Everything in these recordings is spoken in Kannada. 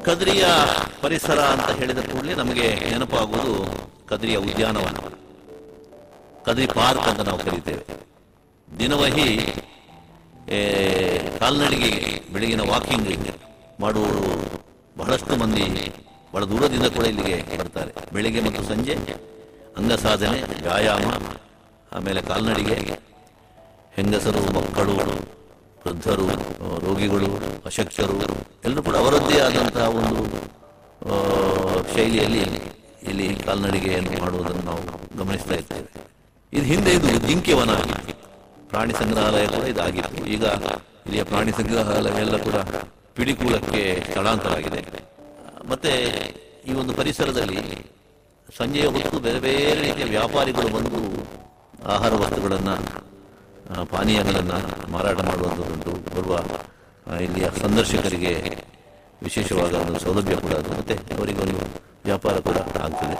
ಕದ್ರಿಯ ಪರಿಸರ ಅಂತ ಹೇಳಿದ ಕೂಡಲೇ ನಮಗೆ ನೆನಪಾಗುವುದು ಕದ್ರಿಯ ಉದ್ಯಾನವನ ಕದ್ರಿ ಪಾರ್ಕ್ ಅಂತ ನಾವು ಕರೀತೇವೆ ದಿನವಹಿ ಏ, ಕಾಲ್ನಡಿಗೆ ಬೆಳಗಿನ ವಾಕಿಂಗ್ ಮಾಡುವವರು ಬಹಳಷ್ಟು ಮಂದಿ ಬಹಳ ದೂರದಿಂದ ಕೂಡ ಇಲ್ಲಿಗೆ ಬರ್ತಾರೆ ಬೆಳಿಗ್ಗೆ ಮತ್ತು ಸಂಜೆ ಅಂಗ ಸಾಧನೆ ವ್ಯಾಯಾಮ ಆಮೇಲೆ ಕಾಲ್ನಡಿಗೆ ಹೆಂಗಸರು ಮಕ್ಕಳು ವೃದ್ಧರು ಆ, ರೋಗಿಗಳು ಅಶಕ್ತರು ಎಲ್ಲರೂ ಕೂಡ ಅವರದ್ದೇ ಆದಂತಹ ಒಂದು ಆ, ಶೈಲಿಯಲ್ಲಿ ಇಲ್ಲಿ ಕಾಲ್ನಡಿಗೆಯನ್ನು ಮಾಡುವುದನ್ನು ನಾವು ಗಮನಿಸ್ತಾ ಇದ್ದೇವೆ ಇದು ಹಿಂದೆ ಇದು ಜಿಂಕೆ ವನ ಆಗಿತ್ತು ಪ್ರಾಣಿ ಸಂಗ್ರಹಾಲಯ ಕೂಡ ಇದಾಗಿತ್ತು ಈಗ ಇಲ್ಲಿಯ ಪ್ರಾಣಿ ಸಂಗ್ರಹಾಲಯ ಎಲ್ಲ ಕೂಡ ಪಿಡಿಕೂಲಕ್ಕೆ ಸ್ಥಳಾಂತರ ಆಗಿದೆ ಮತ್ತೆ ಈ ಒಂದು ಪರಿಸರದಲ್ಲಿ ಸಂಜೆಯ ಹೊತ್ತು ಬೇರೆ ಬೇರೆ ರೀತಿಯ ವ್ಯಾಪಾರಿಗಳು ಬಂದು ಆಹಾರ ವಸ್ತುಗಳನ್ನು ಪಾನೀಯಗಳನ್ನು ಮಾರಾಟ ಮಾಡುವಂಥದ್ದುಂಟು ಬರುವ ಆ, ಇಲ್ಲಿಯ ಸಂದರ್ಶಕರಿಗೆ ವಿಶೇಷವಾದ ಒಂದು ಸೌಲಭ್ಯ ಕೂಡ ಅದು ಮತ್ತೆ ಅವರಿಗೊಂದು ವ್ಯಾಪಾರ ಕೂಡ ಆಗ್ತದೆ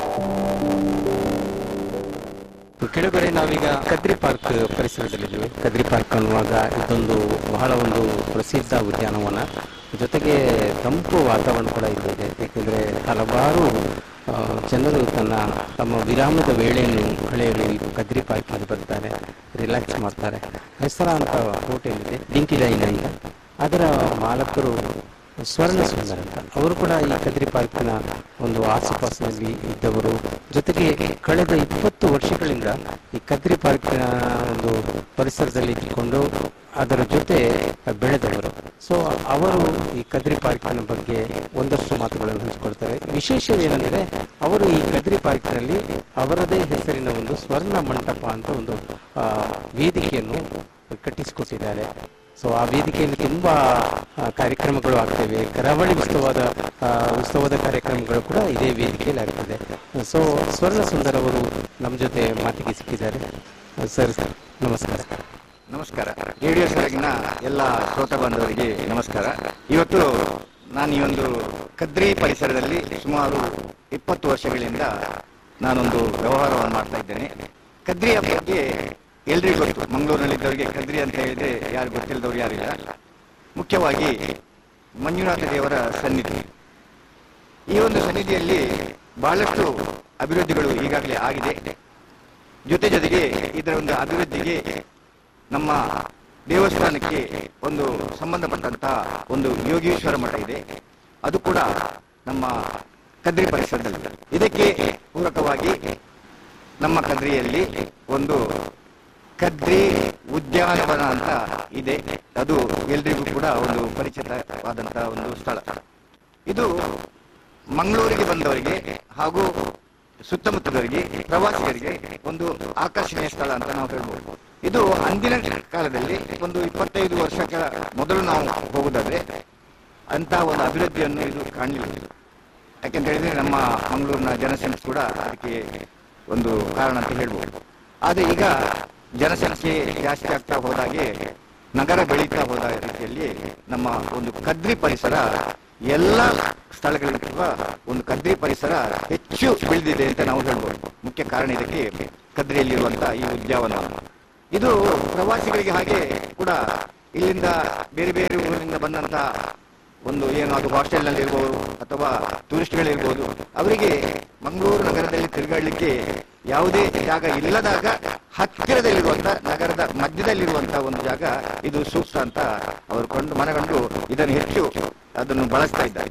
ಕೆಳಗಡೆ ನಾವೀಗ ಕದ್ರಿ ಪಾರ್ಕ್ ಪರಿಸರದಲ್ಲಿದ್ದೀವಿ ಕದ್ರಿ ಪಾರ್ಕ್ ಅನ್ನುವಾಗ ಇದೊಂದು ಬಹಳ ಒಂದು ಪ್ರಸಿದ್ಧ ಉದ್ಯಾನವನ ಜೊತೆಗೆ ತಂಪು ವಾತಾವರಣ ಕೂಡ ಇಲ್ಲಿದೆ ಏಕೆಂದರೆ ಹಲವಾರು ಆ, ಜನರು ತನ್ನ ತಮ್ಮ ವಿರಾಮದ ವೇಳೆಯನ್ನು ಕಳೆಯಲು ಈ ಕದ್ರಿ ಪಾರ್ಕಿಗೆ ಬರ್ತಾರೆ ರಿಲ್ಯಾಕ್ಸ್ ಮಾಡ್ತಾರೆ ಹೆಸರಾಂತ ಹೋಟೆಲ್ ಇದೆ ಡಿಂಕಿ ಲೈನ್ ಅಂತ ಅದರ ಮಾಲಕರು ಸ್ವರ್ಣ ಸುಂದರ್ ಅಂತ ಅವರು ಕೂಡ ಈ ಕದ್ರಿ ಪಾರ್ಕಿನ ಒಂದು ಆಸುಪಾಸಿನಲ್ಲಿ ಇದ್ದವರು ಜೊತೆಗೆ ಕಳೆದ ಇಪ್ಪತ್ತು ವರ್ಷಗಳಿಂದ ಈ ಕದ್ರಿ ಪಾರ್ಕಿನ ಒಂದು ಪರಿಸರದಲ್ಲಿ ಇದ್ದುಕೊಂಡು ಅದರ ಜೊತೆ ಬೆಳೆದವರು ಸೊ ಅವರು ಈ ಕದ್ರಿ ಪಾರ್ಕಿನ ಬಗ್ಗೆ ಒಂದಷ್ಟು ಮಾತುಗಳನ್ನು ಹಂಚಿಕೊಳ್ತಾರೆ ವಿಶೇಷ ಏನಂದ್ರೆ ಅವರು ಈ ಕದ್ರಿ ಪಾರ್ಕಿನಲ್ಲಿ ಅವರದೇ ಹೆಸರಿನ ಒಂದು ಸ್ವರ್ಣ ಮಂಟಪ ಅಂತ ಒಂದು ಆ, ವೇದಿಕೆಯನ್ನು ಕಟ್ಟಿಸಿಕೊಟ್ಟಿದ್ದಾರೆ ಸೊ ಆ ವೇದಿಕೆಯಲ್ಲಿ ತುಂಬಾ ಆ, ಕಾರ್ಯಕ್ರಮಗಳು ಆಗ್ತವೆ ಕರಾವಳಿ ಉತ್ಸವದ ಆ, ಉತ್ಸವದ ಕಾರ್ಯಕ್ರಮಗಳು ಕೂಡ ಇದೇ ವೇದಿಕೆಯಲ್ಲಿ ಆಗ್ತದೆ ಸೊ ಸ್ವರ್ಣ ಸುಂದರ್ ಅವರು ನಮ್ಮ ಜೊತೆ ಮಾತಿಗೆ ಸಿಕ್ಕಿದ್ದಾರೆ ಸರ್ ನಮಸ್ಕಾರ ನಮಸ್ಕಾರ ರೇಡಿಯೋ ಸೆರಗಿನ ಎಲ್ಲ ಶ್ರೋತ ಬಾಂಧವರಿಗೆ ನಮಸ್ಕಾರ ಇವತ್ತು ನಾನು ಈ ಒಂದು ಕದ್ರಿ ಪರಿಸರದಲ್ಲಿ ಸುಮಾರು ಇಪ್ಪತ್ತು ವರ್ಷಗಳಿಂದ ನಾನೊಂದು ವ್ಯವಹಾರವನ್ನು ಮಾಡ್ತಾ ಇದ್ದೇನೆ ಕದ್ರಿಯ ಬಗ್ಗೆ ಎಲ್ರಿಗೂ ಗೊತ್ತು ಮಂಗಳೂರಿನಲ್ಲಿದ್ದವರಿಗೆ ಕದ್ರಿ ಅಂತ ಹೇಳಿದ್ರೆ ಯಾರು ಗೊತ್ತಿಲ್ಲದವ್ರು ಯಾರಿಲ್ಲ ಮುಖ್ಯವಾಗಿ ಮಂಜುನಾಥ ದೇವರ ಸನ್ನಿಧಿ ಈ ಒಂದು ಸನ್ನಿಧಿಯಲ್ಲಿ ಬಹಳಷ್ಟು ಅಭಿವೃದ್ಧಿಗಳು ಈಗಾಗಲೇ ಆಗಿದೆ ಜೊತೆ ಜೊತೆಗೆ ಇದರ ಒಂದು ಅಭಿವೃದ್ಧಿಗೆ ನಮ್ಮ ದೇವಸ್ಥಾನಕ್ಕೆ ಒಂದು ಸಂಬಂಧಪಟ್ಟಂತಹ ಒಂದು ಯೋಗೀಶ್ವರ ಮಠ ಇದೆ ಅದು ಕೂಡ ನಮ್ಮ ಕದ್ರಿ ಪರಿಸರದಲ್ಲಿ ಇದಕ್ಕೆ ಪೂರಕವಾಗಿ ನಮ್ಮ ಕದ್ರಿಯಲ್ಲಿ ಒಂದು ಕದ್ರಿ ಉದ್ಯಾನವನ ಅಂತ ಇದೆ ಅದು ಎಲ್ರಿಗೂ ಕೂಡ ಒಂದು ಪರಿಚಿತವಾದಂತಹ ಒಂದು ಸ್ಥಳ ಇದು ಮಂಗಳೂರಿಗೆ ಬಂದವರಿಗೆ ಹಾಗೂ ಸುತ್ತಮುತ್ತಲವರಿಗೆ ಪ್ರವಾಸಿಗರಿಗೆ ಒಂದು ಆಕರ್ಷಣೀಯ ಸ್ಥಳ ಅಂತ ನಾವು ಹೇಳ್ಬೋದು ಇದು ಅಂದಿನ ಕಾಲದಲ್ಲಿ ಒಂದು ಇಪ್ಪತ್ತೈದು ವರ್ಷಗಳ ಮೊದಲು ನಾವು ಹೋಗುದಾದ್ರೆ ಅಂತ ಒಂದು ಅಭಿವೃದ್ಧಿಯನ್ನು ಇದು ಕಾಣಲಿಲ್ಲ ಯಾಕೆಂತ ಹೇಳಿದ್ರೆ ನಮ್ಮ ಮಂಗಳೂರಿನ ಜನಸಂಖ್ಯೆ ಕೂಡ ಅದಕ್ಕೆ ಒಂದು ಕಾರಣ ಅಂತ ಹೇಳ್ಬೋದು ಆದ್ರೆ ಈಗ ಜನಸಂಖ್ಯೆ ಜಾಸ್ತಿ ಆಗ್ತಾ ಹೋದಾಗೆ ನಗರ ಬೆಳೀತಾ ಹೋದ ರೀತಿಯಲ್ಲಿ ನಮ್ಮ ಒಂದು ಕದ್ರಿ ಪರಿಸರ ಎಲ್ಲ ಸ್ಥಳಗಳಿರುವ ಒಂದು ಕದ್ರಿ ಪರಿಸರ ಹೆಚ್ಚು ಬೆಳೆದಿದೆ ಅಂತ ನಾವು ಹೇಳ್ಬೋದು ಮುಖ್ಯ ಕಾರಣ ಇದಕ್ಕೆ ಕದ್ರಿಯಲ್ಲಿರುವಂತಹ ಈ ಉದ್ಯಾನವನ ಇದು ಪ್ರವಾಸಿಗಳಿಗೆ ಹಾಗೆ ಕೂಡ ಇಲ್ಲಿಂದ ಬೇರೆ ಬೇರೆ ಊರಿನಿಂದ ಬಂದಂತ ಒಂದು ಏನು ಅದು ಹಾಸ್ಟೆಲ್ ನಲ್ಲಿ ಇರ್ಬೋದು ಅಥವಾ ಟೂರಿಸ್ಟ್ಗಳಿರ್ಬೋದು ಅವರಿಗೆ ಮಂಗಳೂರು ನಗರದಲ್ಲಿ ತಿರುಗಾಡಲಿಕ್ಕೆ ಯಾವುದೇ ಜಾಗ ಇಲ್ಲದಾಗ ಹತ್ತಿರದಲ್ಲಿರುವಂತ ನಗರದ ಮಧ್ಯದಲ್ಲಿರುವಂತ ಒಂದು ಜಾಗ ಇದು ಸೂಕ್ತ ಅಂತ ಅವರು ಕೊಂಡು ಮನಗಂಡು ಇದನ್ನು ಹೆಚ್ಚು ಅದನ್ನು ಬಳಸ್ತಾ ಇದ್ದಾರೆ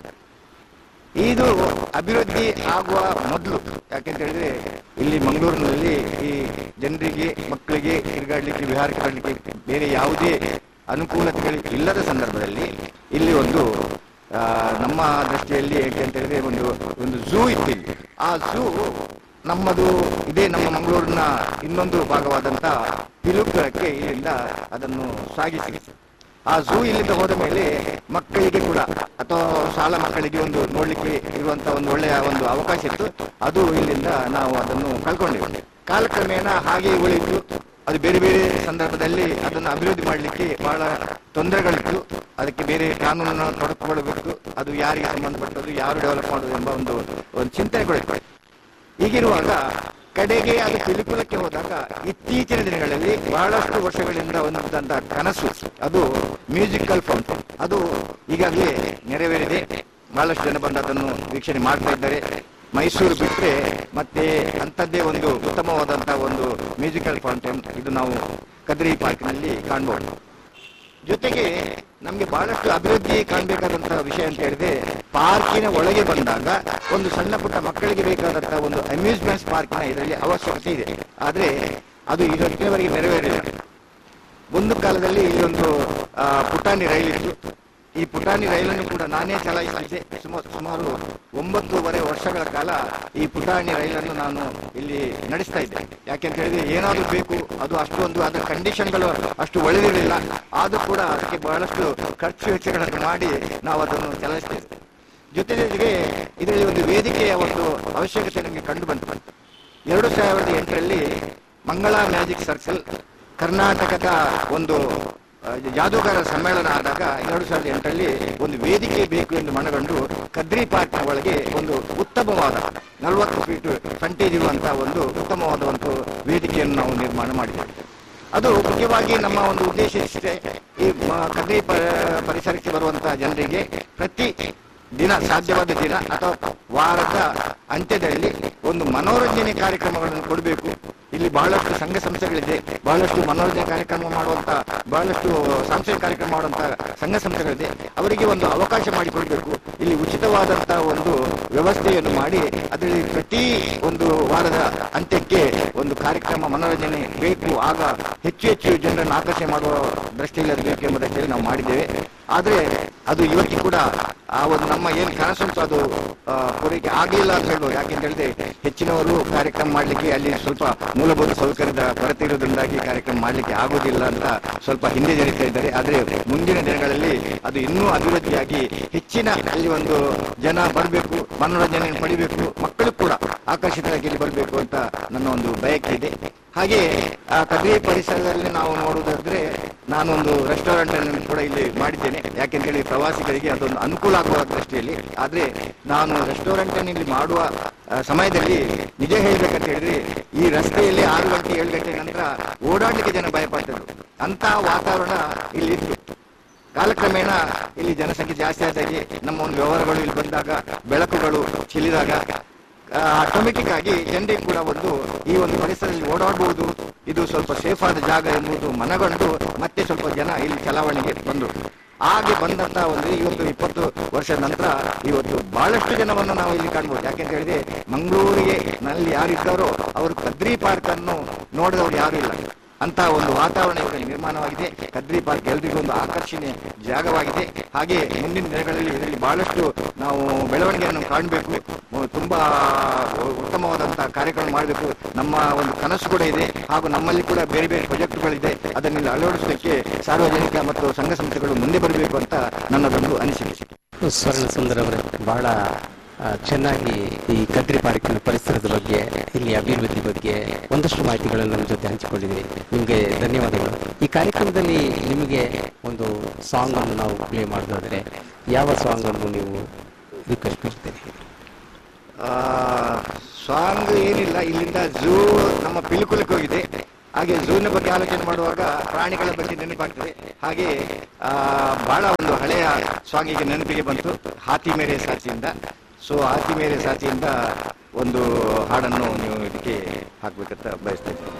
ಇದು ಅಭಿವೃದ್ಧಿ ಆಗುವ ಮೊದಲು ಯಾಕೆಂತ ಹೇಳಿದ್ರೆ ಇಲ್ಲಿ ಮಂಗಳೂರಿನಲ್ಲಿ ಈ ಜನರಿಗೆ ಮಕ್ಕಳಿಗೆ ತಿರುಗಾಡ್ಲಿಕ್ಕೆ ವಿಹಾರಕ್ಕೆ ಬರಲಿಕ್ಕೆ ಬೇರೆ ಯಾವುದೇ ಅನುಕೂಲತೆಗಳು ಇಲ್ಲದ ಸಂದರ್ಭದಲ್ಲಿ ಇಲ್ಲಿ ಒಂದು ಆ, ನಮ್ಮ ದೃಷ್ಟಿಯಲ್ಲಿ ಹೇಗೆ ಅಂತ ಹೇಳಿದ್ರೆ ಒಂದು ಒಂದು ಝೂ ಇತ್ತು ಇಲ್ಲಿ ಆ ಝೂ ನಮ್ಮದು ಇದೇ ನಮ್ಮ ಮಂಗಳೂರಿನ ಇನ್ನೊಂದು ಭಾಗವಾದಂತ ಪಿಲುಪುರಕ್ಕೆ ಇಲ್ಲಿಂದ ಅದನ್ನು ಸಾಗಿಸಿ ಆ ಝೂ ಇಲ್ಲಿಂದ ಹೋದ ಮೇಲೆ ಮಕ್ಕಳಿಗೆ ಕೂಡ ಅಥವಾ ಶಾಲಾ ಮಕ್ಕಳಿಗೆ ಒಂದು ನೋಡ್ಲಿಕ್ಕೆ ಇರುವಂತ ಒಂದು ಒಳ್ಳೆಯ ಒಂದು ಅವಕಾಶ ಇತ್ತು ಅದು ಇಲ್ಲಿಂದ ನಾವು ಅದನ್ನು ಕಳ್ಕೊಂಡಿದ್ದೇವೆ ಕಾಲಕ್ರಮೇಣ ಹಾಗೆ ಉಳಿಯಿತು ಅದು ಬೇರೆ ಬೇರೆ ಸಂದರ್ಭದಲ್ಲಿ ಅದನ್ನು ಅಭಿವೃದ್ಧಿ ಮಾಡಲಿಕ್ಕೆ ಬಹಳ ತೊಂದರೆಗಳಿತ್ತು ಅದಕ್ಕೆ ಬೇರೆ ಕಾನೂನನ್ನು ತೊಡಕುಗೊಳ್ಳಬೇಕು ಅದು ಯಾರಿಗೆ ಸಂಬಂಧಪಟ್ಟದ್ದು ಯಾರು ಡೆವಲಪ್ ಮಾಡೋದು ಎಂಬ ಒಂದು ಒಂದು ಚಿಂತನೆಗಳಿತ್ತು ಹೀಗಿರುವಾಗ ಕಡೆಗೆ ಅದು ಪಿಲಿಕುಲಕ್ಕೆ ಹೋದಾಗ ಇತ್ತೀಚಿನ ದಿನಗಳಲ್ಲಿ ಬಹಳಷ್ಟು ವರ್ಷಗಳಿಂದ ಹೊಂದಿದ್ದಂತಹ ಕನಸು ಅದು ಮ್ಯೂಸಿಕಲ್ ಫೌಂಟೇನ್ ಅದು ಈಗಾಗಲೇ ನೆರವೇರಿದೆ ಬಹಳಷ್ಟು ಜನ ಬಂದು ಅದನ್ನು ವೀಕ್ಷಣೆ ಮಾಡ್ತಾ ಇದ್ದಾರೆ ಮೈಸೂರು ಬಿಟ್ಟರೆ ಮತ್ತೆ ಅಂಥದ್ದೇ ಒಂದು ಉತ್ತಮವಾದಂತಹ ಒಂದು ಮ್ಯೂಸಿಕಲ್ ಫೌಂಟೇನ್ ಇದು ನಾವು ಕದ್ರಿ ಪಾರ್ಕ್ನಲ್ಲಿ ಕಾಣಬಹುದು ಜೊತೆಗೆ ನಮಗೆ ಬಹಳಷ್ಟು ಅಭಿವೃದ್ಧಿ ಕಾಣಬೇಕಾದಂತಹ ವಿಷಯ ಅಂತ ಹೇಳಿದ್ರೆ ಪಾರ್ಕಿನ ಒಳಗೆ ಬಂದಾಗ ಒಂದು ಸಣ್ಣ ಪುಟ್ಟ ಮಕ್ಕಳಿಗೆ ಬೇಕಾದಂತಹ ಒಂದು ಅಮ್ಯೂಸ್ಮೆಂಟ್ಸ್ ಪಾರ್ಕಿನ ಇದರಲ್ಲಿ ಅವಶ್ಯಕತೆ ಇದೆ ಆದ್ರೆ ಅದು ಇವತ್ತಿನವರೆಗೆ ನೆರವೇರಿಲ್ಲ ಒಂದು ಕಾಲದಲ್ಲಿ ಇಲ್ಲೊಂದು ಆ, ಪುಟಾಣಿ ರೈಲಿತ್ತು ಈ ಪುಟಾಣಿ ರೈಲನ್ನು ಕೂಡ ನಾನೇ ಚಲಾಯಿಸಿದ್ದೆ ಸುಮಾರು ಸುಮಾರು ಒಂಬತ್ತೂವರೆ ವರ್ಷಗಳ ಕಾಲ ಈ ಪುಟಾಣಿ ರೈಲನ್ನು ನಾನು ಇಲ್ಲಿ ನಡೆಸ್ತಾ ಇದ್ದೆ ಯಾಕೆಂತ ಹೇಳಿದ್ರೆ ಏನಾದರೂ ಬೇಕು ಅದು ಅಷ್ಟೊಂದು ಅದರ ಕಂಡೀಷನ್ಗಳು ಅಷ್ಟು ಒಳ್ಳೆದಿರಲಿಲ್ಲ ಆದರೂ ಕೂಡ ಅದಕ್ಕೆ ಬಹಳಷ್ಟು ಖರ್ಚು ವೆಚ್ಚಗಳನ್ನು ಮಾಡಿ ನಾವು ಅದನ್ನು ಚಲಾಯಿಸ್ತೇವೆ ಜೊತೆಗೆ ಇದರಲ್ಲಿ ಒಂದು ವೇದಿಕೆಯ ಒಂದು ಅವಶ್ಯಕತೆ ನಮಗೆ ಕಂಡು ಬಂತು ಎರಡು ಸಾವಿರದ ಎಂಟರಲ್ಲಿ ಮಂಗಳ ಮ್ಯಾಜಿಕ್ ಸರ್ಕಲ್ ಕರ್ನಾಟಕದ ಒಂದು ಆ, ಜಾದೂಗಾರ ಸಮ್ಮೇಳನ ಆದಾಗ ಎರಡು ಸಾವಿರದ ಎಂಟರಲ್ಲಿ ಒಂದು ವೇದಿಕೆ ಬೇಕು ಎಂದು ಮನಗಂಡು ಕದ್ರಿ ಪಾರ್ಕ್ನ ಒಳಗೆ ಒಂದು ಉತ್ತಮವಾದ ನಲವತ್ತು ಫೀಟ್ ಫ್ರಂಟೇಜ್ ಇರುವಂತಹ ಒಂದು ಉತ್ತಮವಾದ ಒಂದು ವೇದಿಕೆಯನ್ನು ನಾವು ನಿರ್ಮಾಣ ಮಾಡಿದ್ದೇವೆ ಅದು ಮುಖ್ಯವಾಗಿ ನಮ್ಮ ಒಂದು ಉದ್ದೇಶ ಇಷ್ಟೇ ಈ ಮ- ಕದ್ರಿ ಪ- ಪರಿಸರಕ್ಕೆ ಬರುವಂತಹ ಜನರಿಗೆ ಪ್ರತಿ ದಿನ ಸಾಧ್ಯವಾದ ದಿನ ಅಥವಾ ವಾರದ ಅಂತ್ಯದಲ್ಲಿ ಒಂದು ಮನೋರಂಜನೆ ಕಾರ್ಯಕ್ರಮಗಳನ್ನು ಕೊಡಬೇಕು ಇಲ್ಲಿ ಬಹಳಷ್ಟು ಸಂಘ ಸಂಸ್ಥೆಗಳಿದೆ ಬಹಳಷ್ಟು ಮನೋರಂಜನೆ ಕಾರ್ಯಕ್ರಮ ಮಾಡುವಂತ ಬಹಳಷ್ಟು ಸಾಂಸ್ಕೃತಿಕ ಕಾರ್ಯಕ್ರಮ ಮಾಡುವಂತ ಸಂಘ ಸಂಸ್ಥೆಗಳಿದೆ ಅವರಿಗೆ ಒಂದು ಅವಕಾಶ ಮಾಡಿಕೊಡ್ಬೇಕು ಇಲ್ಲಿ ಉಚಿತವಾದಂತಹ ಒಂದು ವ್ಯವಸ್ಥೆಯನ್ನು ಮಾಡಿ ಅದರಲ್ಲಿ ಪ್ರತಿ ಒಂದು ವಾರದ ಅಂತ್ಯಕ್ಕೆ ಒಂದು ಕಾರ್ಯಕ್ರಮ ಮನೋರಂಜನೆ ಬೇಕು ಆಗ ಹೆಚ್ಚು ಹೆಚ್ಚು ಜನರನ್ನು ಆಕರ್ಷಣೆ ಮಾಡುವ ದೃಷ್ಟಿಯಲ್ಲಿ ಅದು ಬೇಕು ಎಂಬುದಕ್ಕೆ ನಾವು ಮಾಡಿದ್ದೇವೆ ಆದ್ರೆ ಅದು ಇವತ್ತಿಗೆ ಕೂಡ ಆ ಒಂದು ನಮ್ಮ ಏನು ಕನಸುಂಟು ಅದು ಆ, ಪೂರೈಕೆ ಆಗಲಿಲ್ಲ ಅಂತ ಹೇಳ್ಬೋದು ಯಾಕೆಂತ ಹೇಳಿದ್ರೆ ಹೆಚ್ಚಿನವರು ಕಾರ್ಯಕ್ರಮ ಮಾಡಲಿಕ್ಕೆ ಅಲ್ಲಿ ಸ್ವಲ್ಪ ಮೂಲಭೂತ ಸೌಕರ್ಯದ ಕೊರತೆ ಇರೋದ್ರಿಂದಾಗಿ ಕಾರ್ಯಕ್ರಮ ಮಾಡಲಿಕ್ಕೆ ಆಗುದಿಲ್ಲ ಅಂತ ಸ್ವಲ್ಪ ಹಿಂದೆ ಜರಿತಾ ಇದ್ದಾರೆ ಆದ್ರೆ ಮುಂದಿನ ದಿನಗಳಲ್ಲಿ ಅದು ಇನ್ನೂ ಅಭಿವೃದ್ಧಿಯಾಗಿ ಹೆಚ್ಚಿನ ಅಲ್ಲಿ ಒಂದು ಜನ ಬರಬೇಕು ಮನೋರಂಜನೆ ಪಡಿಬೇಕು ಮಕ್ಕಳು ಕೂಡ ಆಕರ್ಷಿತರಾಗಿ ಇಲ್ಲಿ ಬರಬೇಕು ಅಂತ ನನ್ನ ಒಂದು ಬಯಕೆ ಇದೆ ಹಾಗೆ ಆ ಕದ್ರಿ ಪರಿಸರದಲ್ಲಿ ನಾವು ನೋಡುವುದಾದ್ರೆ ನಾನೊಂದು ರೆಸ್ಟೋರೆಂಟ್ ಅನ್ನು ಕೂಡ ಇಲ್ಲಿ ಮಾಡಿದ್ದೇನೆ ಯಾಕೆಂತ ಹೇಳಿ ಪ್ರವಾಸಿಗರಿಗೆ ಅದೊಂದು ಅನುಕೂಲ ಆಗುವ ದೃಷ್ಟಿಯಲ್ಲಿ ಆದ್ರೆ ನಾನು ರೆಸ್ಟೋರೆಂಟ್ ಅನ್ನು ಇಲ್ಲಿ ಮಾಡುವ ಆ, ಸಮಯದಲ್ಲಿ ನಿಜ ಹೇಳ್ಬೇಕಂತ ಹೇಳಿದ್ರೆ ಈ ರಸ್ತೆಯಲ್ಲಿ ಆರು ಗಂಟೆ ಏಳು ಗಂಟೆ ನಂತರ ಓಡಾಡ್ಲಿಕ್ಕೆ ಜನ ಭಯಪಡ್ತಿದ್ರು ಅಂತ ವಾತಾವರಣ ಇಲ್ಲಿ ಇತ್ತು ಕಾಲಕ್ರಮೇಣ ಇಲ್ಲಿ ಜನಸಂಖ್ಯೆ ಜಾಸ್ತಿ ಆದಾಗೆ ನಮ್ಮ ಒಂದು ವ್ಯವಹಾರಗಳು ಇಲ್ಲಿ ಬಂದಾಗ ಬೆಳಕುಗಳು ಚೆಲ್ಲಿದಾಗ ಆಟೋಮೆಟಿಕ್ ಆಗಿ ಜನರಿಗೆ ಕೂಡ ಒಂದು ಈ ಒಂದು ಪರಿಸರದಲ್ಲಿ ಓಡಾಡಬಹುದು ಇದು ಸ್ವಲ್ಪ ಸೇಫ್ ಆದ ಜಾಗ ಎಂಬುದು ಮನಗಂಡು ಮತ್ತೆ ಸ್ವಲ್ಪ ಜನ ಇಲ್ಲಿ ಚಲಾವಣೆಗೆ ಬಂದರು ಹಾಗೆ ಬಂದಂತ ಒಂದು ಇವತ್ತು ಇಪ್ಪತ್ತು ವರ್ಷದ ನಂತರ ಇವತ್ತು ಬಹಳಷ್ಟು ಜನವನ್ನು ನಾವು ಇಲ್ಲಿ ಕಾಣ್ಬೋದು ಯಾಕೆಂತ ಹೇಳಿದ್ರೆ ಮಂಗಳೂರಿಗೆ ನಲ್ಲಿ ಯಾರಿದ್ದಾರೋ ಅವರು ಕದ್ರಿ ಪಾರ್ಕ್ ಅನ್ನು ನೋಡಿದವರು ಯಾರು ಇಲ್ಲ ಅಂತ ಒಂದು ವಾತಾವರಣ ಇವಾಗ ನಿರ್ಮಾಣವಾಗಿದೆ ಕದ್ರಿ ಪಾರ್ಕ್ ಎಲ್ರಿಗೂ ಒಂದು ಆಕರ್ಷಣೆ ಜಾಗವಾಗಿದೆ ಹಾಗೆ ಮುಂದಿನ ದಿನಗಳಲ್ಲಿ ಇದರಲ್ಲಿ ಬಹಳಷ್ಟು ನಾವು ಬೆಳವಣಿಗೆಯನ್ನು ಕಾಣಬೇಕು ತುಂಬಾ ಉತ್ತಮವಾದಂತಹ ಕಾರ್ಯಕ್ರಮ ಮಾಡಬೇಕು ನಮ್ಮ ಒಂದು ಕನಸು ಕೂಡ ಇದೆ ಹಾಗೂ ನಮ್ಮಲ್ಲಿ ಕೂಡ ಬೇರೆ ಬೇರೆ ಪ್ರಾಜೆಕ್ಟ್ಗಳಿದೆ ಅದನ್ನೆಲ್ಲ ಅಳವಡಿಸಲಿಕ್ಕೆ ಸಾರ್ವಜನಿಕ ಮತ್ತು ಸಂಘ ಸಂಸ್ಥೆಗಳು ಮುಂದೆ ಬರಬೇಕು ಅಂತ ನನ್ನದೊಂದು ಅನಿಸಿಕೆ ಸ್ವರ್ಣ ಸುಂದರ್ ಅವರೇ ಬಹಳ ಆ, ಚೆನ್ನಾಗಿ ಈ ಕದ್ರಿ ಪಾರ್ಕಿನ ಪರಿಸರದ ಬಗ್ಗೆ ಇಲ್ಲಿ ಅಭಿವೃದ್ಧಿ ಬಗ್ಗೆ ಒಂದಷ್ಟು ಮಾಹಿತಿಗಳನ್ನು ನಮ್ಮ ಜೊತೆ ಹಂಚಿಕೊಂಡಿದ್ದೀರಿ ನಿಮಗೆ ಧನ್ಯವಾದಗಳು ಈ ಕಾರ್ಯಕ್ರಮದಲ್ಲಿ ನಿಮಗೆ ಒಂದು ಸಾಂಗ್ ಅನ್ನು ನಾವು ಪ್ಲೇ ಮಾಡೋದಾದ್ರೆ ಯಾವ ಸಾಂಗ್ ಅನ್ನು ನೀವು ರಿಕ್ವೆಸ್ಟ್ ಮಾಡ್ತೀರಿ ಸಾಂಗ್ ಏನಿಲ್ಲ ಇಲ್ಲಿಂದ ಝೂ ನಮ್ಮ ಪಿಲಿಕುಲಕ್ಕೆ ಹೋಗಿದೆ ಹಾಗೆ ಝೂನ ಬಗ್ಗೆ ಆಲೋಚನೆ ಮಾಡುವಾಗ ಪ್ರಾಣಿಗಳ ಬಗ್ಗೆ ನೆನಪಾಗ್ತದೆ ಹಾಗೆ ಆ, ಬಹಳ ಒಂದು ಹಳೆಯ ಸಾಂಗ್ ಈಗ ನೆನಪಿಗೆ ಬಂತು ಹಾತಿ ಮೇರೆ ಸಾಚಿಯಿಂದ ಸೊ ಹಾತಿ ಮೇರೆ ಸಾಚಿಯಿಂದ ಒಂದು ಹಾಡನ್ನು ನೀವು ಇದಕ್ಕೆ ಹಾಕ್ಬೇಕಂತ ಬಯಸ್ತಾ ಇದ್ದೀನಿ